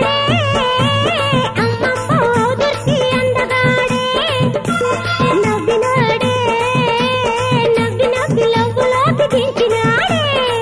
అమ్మమ్మో దుర్తి అందగాడే నవ్వినాడే నవ్వి నవ్వి లవ్వులోకి దించినాడే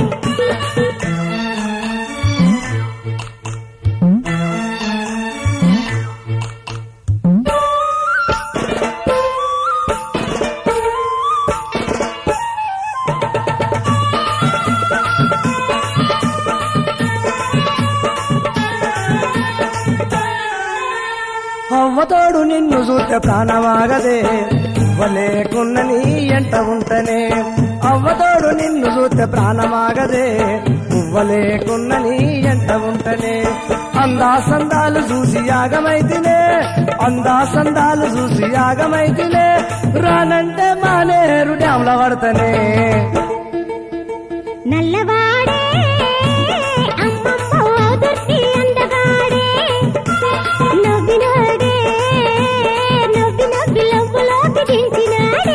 అవ్వతోడు నిన్ను చూస్తే ప్రాణమాగదే ఇవ్వలేకున్న నీ ఎంట ఉంటనే అవ్వతోడు నిన్ను చూస్తే ప్రాణమాగదే ఇవ్వలేకున్న నీ ఎంట ఉంటనే అందా సందాలు చూసి యాగమైతినే అందా సందాలు చూసి యాగమైతినే రానంటే మానేరు డ్యాంల పడతనే నల్లవాడే అమ్మమ్మో దుర్తి అందగాడే నవ్వినాడే నవ్వి నవ్వి లవ్వులోకి దించినాడే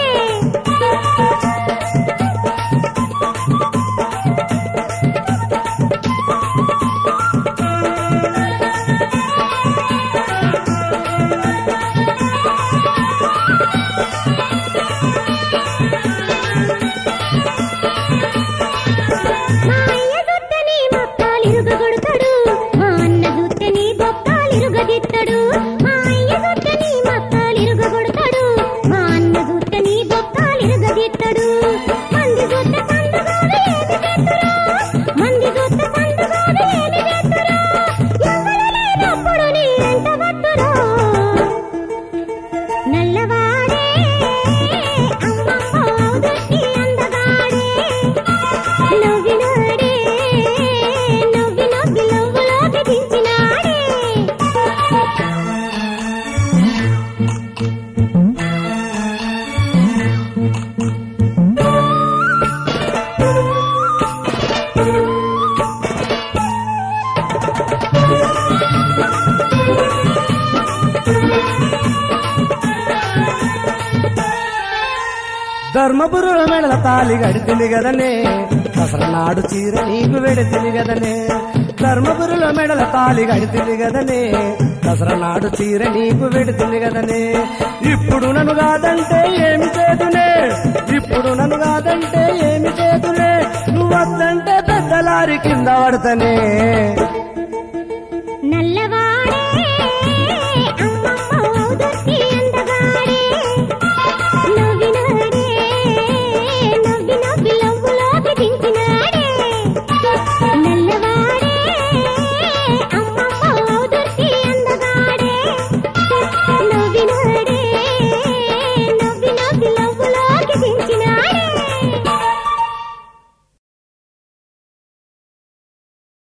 మా అయ్య జుట్టని మక్కాలిరుగగొడతాడు మా అన్న జుట్టని బొక్కాలిరుగదిత్తడు మా అయ్య జుట్టని మక్కాలిరుగగొడతాడు మా అన్న జుట్టని బొక్కాలిరుగదిత్తడు మంది జుట్ట సందుగాలు ఏమి చేతురా మంది జుట్ట సందుగాలు ఏమి చేతురా ఎవరు లేనప్పుడు నీ ఎంట వత్తురా నల్లవాడే అమ్మమ్మో దుర్తి అందగాడే నవ్వినాడే నవ్వి నవ్వి లవ్వులోకి దించినాడే ధర్మపురుల మెడల తాలి గడితింది గదనే నాడు చీర నీకు వెడితింది గదనే ధర్మపురుల మెడల తాలి గడితింది గదనే నాడు చీర నీకు వెడితింది గదనే ఇప్పుడు నన్ను కాదంటే ఏమి చేతునే ఇప్పుడు నన్ను కాదంటే ఏమి చేతునే నువ్వు వద్దంటే పెద్దలారి కింద పడతనే